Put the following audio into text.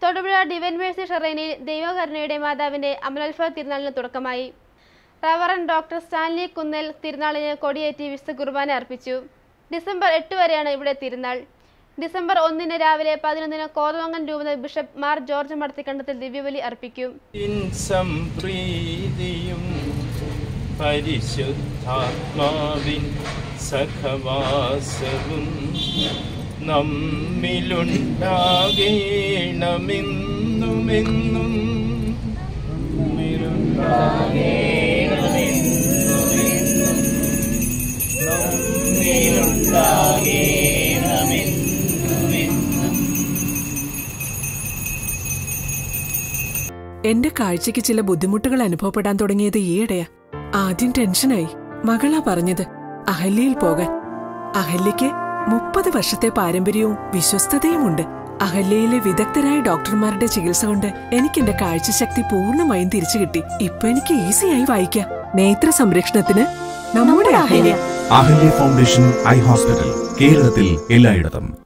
Thodupuzha divine mercy ഷെറൈനിൽ ദൈവകരുണയുടെ മാതാവിന്റെ അമലോത്സവ തിരുനാളിന് തുടക്കമായി റവറൻ ഡോക്ടർ സ്റ്റാൻലി കുന്നേൽ തിരുനാളിന് കൊടിയേറ്റി വിശുദ്ധ കുർബാന അർപ്പിച്ചു ഡിസംബർ എട്ട് വരെയാണ് ഇവിടെ തിരുനാൾ ഡിസംബർ ഒന്നിന് രാവിലെ പതിനൊന്നിന് കോതമംഗൻ രൂപത ബിഷപ്പ് മാർ ജോർജ് മടത്തിക്കണ്ടത്തിൽ ദിവ്യബലി അർപ്പിക്കും ഇൻ സംപ്രീതിയും പരിശുദ്ധാത്മാവിൻ സഖവാസവും നമ്മിലുണ്ടാകേണമെന്നുമെന്നും എന്റെ കാഴ്ചയ്ക്ക് ചില ബുദ്ധിമുട്ടുകൾ അനുഭവപ്പെടാൻ തുടങ്ങിയത് ഈയിടെയാ ആദ്യം ടെൻഷനായി മകളാ പറഞ്ഞത് അഹല്യയിൽ പോകാൻ അഹല്യയ്ക്ക് മുപ്പത് വർഷത്തെ പാരമ്പര്യവും വിശ്വസ്തതയുമുണ്ട് അഹല്യയിലെ വിദഗ്ധരായ ഡോക്ടർമാരുടെ ചികിത്സ കൊണ്ട് എനിക്ക് എന്റെ കാഴ്ചശക്തി പൂർണ്ണമായും തിരിച്ചു കിട്ടി ഇപ്പൊ എനിക്ക് ഈസിയായി വായിക്കാം നേത്ര സംരക്ഷണത്തിന് നമ്മുടെ Ahalya Ahalya foundation eye hospital കേരളത്തിൽ എല്ലായിടത്തും